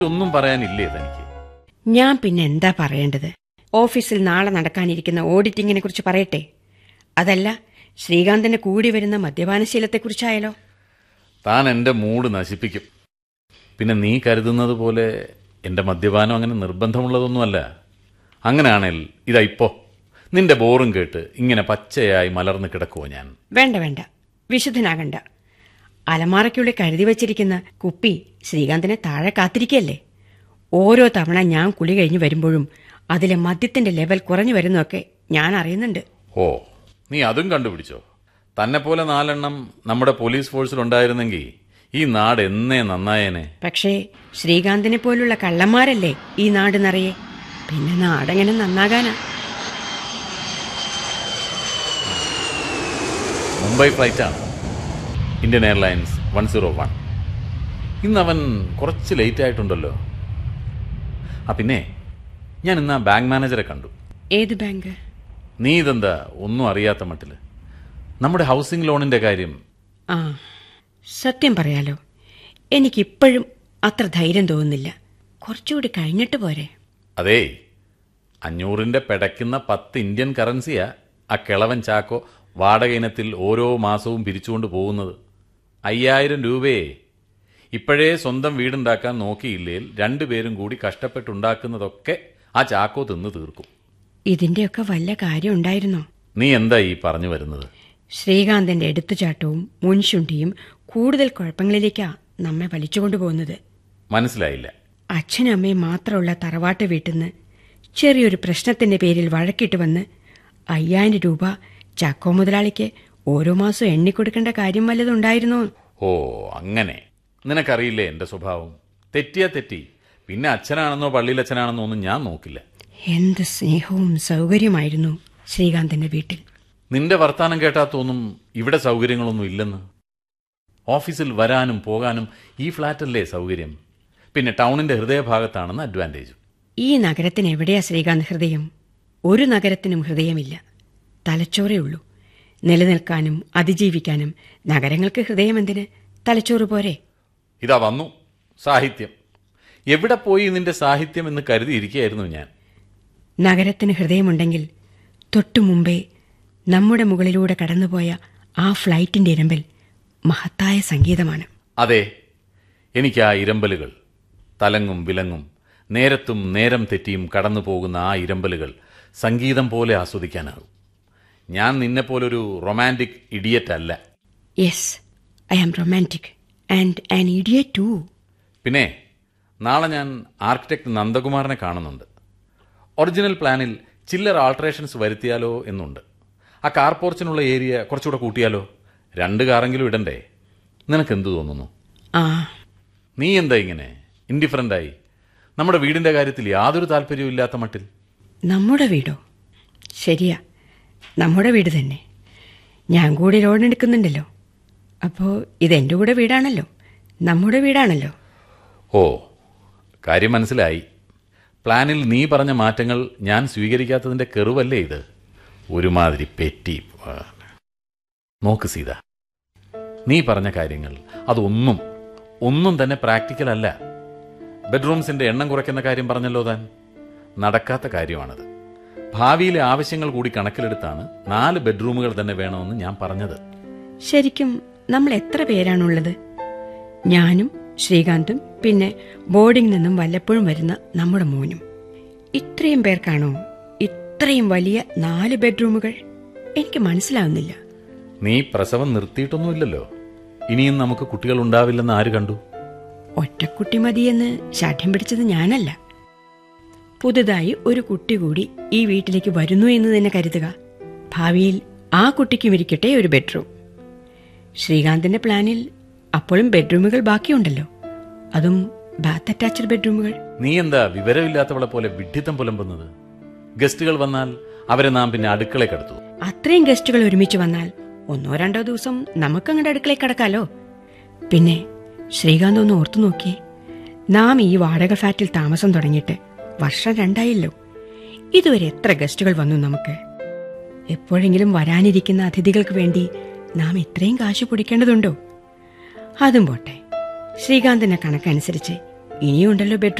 ഒന്നും പറയാനില്ലേ തനിക്ക് ഞാൻ പിന്നെ എന്താ പറയേണ്ടത് ഓഫീസിൽ നാളെ നടക്കാനിരിക്കുന്ന ഓഡിറ്റിങ്ങിനെ കുറിച്ച് പറയട്ടെ അതല്ല ശ്രീകാന്തിന്റെ കൂടി വരുന്ന മദ്യപാനശീലത്തെക്കുറിച്ചായാലോ താൻ എന്റെ മൂഡ് നശിപ്പിക്കും പിന്നെ നീ കരുതുന്നത് പോലെ എന്റെ മദ്യപാനം അങ്ങനെ നിർബന്ധമുള്ളതൊന്നുമല്ല അങ്ങനെയാണെങ്കിൽ ഇതാ ഇപ്പോ നിന്റെ ബോറും കേട്ട് ഇങ്ങനെ പച്ചയായി മലർന്ന് കിടക്കുവോ ഞാൻ വേണ്ട വേണ്ട വിശുദ്ധനാകണ്ട അലമാറയ്ക്കുള്ളിൽ കരുതി വച്ചിരിക്കുന്ന കുപ്പി ശ്രീകാന്തിനെ താഴെ കാത്തിരിക്കല്ലേ ഓരോ തവണ ഞാൻ കുളി കഴിഞ്ഞു വരുമ്പോഴും അതിലെ മദ്യത്തിന്റെ ലെവൽ കുറഞ്ഞു വരുന്നതൊക്കെ ഞാൻ അറിയുന്നുണ്ട് ഓ നീ അതും കണ്ടുപിടിച്ചോ തന്നെ പോലെ നാലെണ്ണം നമ്മുടെ പോലീസ് ഫോഴ്സിൽ ഉണ്ടായിരുന്നെങ്കിൽ ഈ നാട് എന്നേ നന്നായേനെ പക്ഷേ ശ്രീകാന്തിനെ പോലുള്ള കള്ളന്മാരല്ലേ ഈ നാട് നിറയെ പിന്നെ നാടെങ്ങനെ നന്നാകാനാ മുംബൈ ഫ്ലൈറ്റാണ് Indian airlines one zero one ഇന്ന് അവൻ കുറച്ച് ലേറ്റ് ആയിട്ടുണ്ടല്ലോ ആ പിന്നെ ഞാൻ ഇന്ന് ആ ബാങ്ക് മാനേജറെ കണ്ടു ഏത് ബാങ്ക് നീ ഇതെന്താ ഒന്നും അറിയാത്ത മട്ടില് നമ്മുടെ ഹൗസിംഗ് ലോണിന്റെ കാര്യം ആ സത്യം പറയാലോ എനിക്കിപ്പോഴും അത്ര ധൈര്യം തോന്നുന്നില്ല കുറച്ചുകൂടി കഴിഞ്ഞിട്ട് പോരെ അതേ അഞ്ഞൂറിന്റെ പെടയ്ക്കുന്ന പത്ത് ഇന്ത്യൻ കറൻസിയാ ആ കിളവൻ ചാക്കോ വാടക ഇനത്തിൽ ഓരോ മാസവും പിരിച്ചുകൊണ്ട് പോകുന്നത് അയ്യായിരം രൂപയെ ഇപ്പോഴേ സ്വന്തം വീടുണ്ടാക്കാൻ നോക്കിയില്ലേൽ രണ്ടുപേരും കൂടി കഷ്ടപ്പെട്ടുണ്ടാക്കുന്നതൊക്കെ ആ ചാക്കോ തിന്ന് തീർക്കും ഇതിന്റെയൊക്കെ വല്ല കാര്യം ഉണ്ടായിരുന്നോ നീ എന്താ ഈ പറഞ്ഞു വരുന്നത് ശ്രീകാന്തിന്റെ എടുത്തുചാട്ടവും മുൻശുണ്ടിയും കൂടുതൽ കുഴപ്പങ്ങളിലേക്കാ നമ്മെ വലിച്ചുകൊണ്ടുപോകുന്നത് മനസ്സിലായില്ല അച്ഛനും അമ്മയും മാത്രമുള്ള തറവാട്ട് വീട്ടിൽ നിന്ന് ചെറിയൊരു പ്രശ്നത്തിന്റെ പേരിൽ വഴക്കിട്ട് വന്ന് അയ്യായിരം രൂപ ചാക്കോ മുതലാളിക്ക് ഓരോ മാസവും എണ്ണിക്കൊടുക്കേണ്ട കാര്യം വല്ലതുണ്ടായിരുന്നോ ഓ അങ്ങനെ നിനക്കറിയില്ലേ എന്റെ സ്വഭാവം തെറ്റിയാ തെറ്റി പിന്നെ അച്ഛനാണെന്നോ പള്ളിയിലച്ഛനാണെന്നോ ഒന്നും ഞാൻ നോക്കില്ല എന്ത് സ്നേഹവും സൗകര്യമായിരുന്നു ശ്രീകാന്തിന്റെ വീട്ടിൽ നിന്റെ വർത്താനം കേട്ടാ തോന്നും ഇവിടെ സൗകര്യങ്ങളൊന്നും ഇല്ലെന്ന് ഓഫീസിൽ വരാനും പോകാനും ഈ ഫ്ലാറ്റല്ലേ സൗകര്യം പിന്നെ ടൗണിന്റെ ഹൃദയഭാഗത്താണെന്ന് അഡ്വാൻറ്റേജ് ഈ നഗരത്തിന് എവിടെയാ ശ്രീകാന്ത് ഹൃദയം ഒരു നഗരത്തിനും ഹൃദയമില്ല തലച്ചോറേ ഉള്ളൂ നിലനിൽക്കാനും അതിജീവിക്കാനും നഗരങ്ങൾക്ക് ഹൃദയം എന്തിന് തലച്ചോറ് പോരെ ഇതാ വന്നു സാഹിത്യം എവിടെ പോയി നിന്റെ സാഹിത്യം എന്ന് കരുതിയിരിക്കുകയായിരുന്നു ഞാൻ നഗരത്തിന് ഹൃദയമുണ്ടെങ്കിൽ തൊട്ടു മുമ്പേ നമ്മുടെ മുകളിലൂടെ കടന്നുപോയ ആ ഫ്ലൈറ്റിന്റെ ഇരമ്പിൽ മഹത്തായ സംഗീതമാണ് അതെ എനിക്ക് ആ ഇരമ്പലുകൾ തലങ്ങും വിലങ്ങും നേരത്തും നേരം തെറ്റിയും കടന്നു പോകുന്ന ആ ഇരമ്പലുകൾ സംഗീതം പോലെ ആസ്വദിക്കാനാകും ഞാൻ നിന്നെപ്പോലൊരു റൊമാൻറ്റിക് ഇഡിയറ്റ് അല്ല yes I am romantic and an idiot too പിന്നെ നാളെ ഞാൻ ആർക്കിടെക്ട് നന്ദകുമാറിനെ കാണുന്നുണ്ട് ഒറിജിനൽ പ്ലാനിൽ ചില്ലർ ആൾട്രേഷൻസ് വരുത്തിയാലോ എന്നുണ്ട് ആ കാർ പോർച്ചിനുള്ള ഏരിയ കുറച്ചുകൂടെ കൂട്ടിയാലോ രണ്ട് കാറെങ്കിലും ഇടണ്ടേ നിനക്കെന്തു തോന്നുന്നു ആ നീ എന്താ ഇങ്ങനെ ഇൻഡിഫറൻ്റ് ആയി നമ്മുടെ വീടിന്റെ കാര്യത്തിൽ യാതൊരു താല്പര്യവും ഇല്ലാത്ത മട്ടിൽ നമ്മുടെ വീടോ ശരിയാ നമ്മുടെ വീട് തന്നെ ഞാൻ കൂടി ലോൺ എടുക്കുന്നുണ്ടല്ലോ അപ്പോൾ ഇതെൻ്റെ കൂടെ വീടാണല്ലോ നമ്മുടെ വീടാണല്ലോ ഓ കാര്യം മനസ്സിലായി പ്ലാനിൽ നീ പറഞ്ഞ മാറ്റങ്ങൾ ഞാൻ സ്വീകരിക്കാത്തതിന്റെ കെറുവല്ലേ ഇത് ഒരുമാതിരി പെറ്റി ആ. നോക്ക് സീത നീ പറഞ്ഞ കാര്യങ്ങൾ അതൊന്നും ഒന്നും തന്നെ പ്രാക്ടിക്കൽ അല്ല ബെഡ്റൂംസിന്റെ എണ്ണം കുറയ്ക്കുന്ന കാര്യം പറഞ്ഞല്ലോ താൻ നടക്കാത്ത കാര്യമാണത് ഭാവിയിലെ ആവശ്യങ്ങൾ കൂടി കണക്കിലെടുത്താണ് നാല് ബെഡ്റൂമുകൾ തന്നെ വേണമെന്ന് ഞാൻ പറഞ്ഞത് ശരിക്കും നമ്മൾ എത്ര പേരാണുള്ളത് ഞാനും ശ്രീകാന്തും പിന്നെ ബോർഡിംഗ് നിന്നും വല്ലപ്പോഴും വരുന്ന നമ്മുടെ മോനും ഇത്രയും പേർക്കാണോ ഇത്രയും വലിയ നാല് ബെഡ്റൂമുകൾ എനിക്ക് മനസ്സിലാവുന്നില്ല നീ പ്രസവം നിർത്തിയിട്ടൊന്നുമില്ലല്ലോ ഇനിയും നമുക്ക് കുട്ടികൾ ഉണ്ടാവില്ലെന്ന് ആര് കണ്ടു ഒറ്റക്കുട്ടി മതിയെന്ന് ശാഠ്യം പിടിച്ചത് ഞാനല്ല പുതുതായി ഒരു കുട്ടി കൂടി ഈ വീട്ടിലേക്ക് വരുന്നു എന്ന് തന്നെ കരുതുക ഭാവിയിൽ ആ കുട്ടിക്കും ഇരിക്കട്ടെ ഒരു ബെഡ്റൂം ശ്രീകാന്തിന്റെ പ്ലാനിൽ അപ്പോഴും ബെഡ്റൂമുകൾ ബാക്കിയുണ്ടല്ലോ അതും ബാത്ത് അറ്റാച്ച്ഡ് ബെഡ്റൂമുകൾ നീ എന്താ വിവരമില്ലാത്തവളെ പോലെ വിഡ്ഢിത്തം പുലമ്പുന്നത് ഗസ്റ്റുകൾ വന്നാൽ അവരെ നാം പിന്നെ അടുക്കള കടത്തു അത്രയും ഗസ്റ്റുകൾ ഒരുമിച്ച് വന്നാൽ ഒന്നോ രണ്ടോ ദിവസം നമുക്കങ്ങടെ അടുക്കളയിൽ കിടക്കാലോ പിന്നെ ശ്രീകാന്ത് ഒന്ന് ഓർത്തു നോക്കിയേ നാം ഈ വാടക ഫ്ലാറ്റിൽ താമസം തുടങ്ങിയിട്ട് വർഷം രണ്ടായല്ലോ ഇതുവരെ എത്ര ഗസ്റ്റുകൾ വന്നു നമുക്ക് എപ്പോഴെങ്കിലും വരാനിരിക്കുന്ന അതിഥികൾക്ക് വേണ്ടി നാം ഇത്രയും കാശ് പൊടിക്കേണ്ടതുണ്ടോ അതും പോട്ടെ ശ്രീകാന്തിന്റെ കണക്കനുസരിച്ച് ഇനിയുണ്ടല്ലോ ബെഡ്റൂം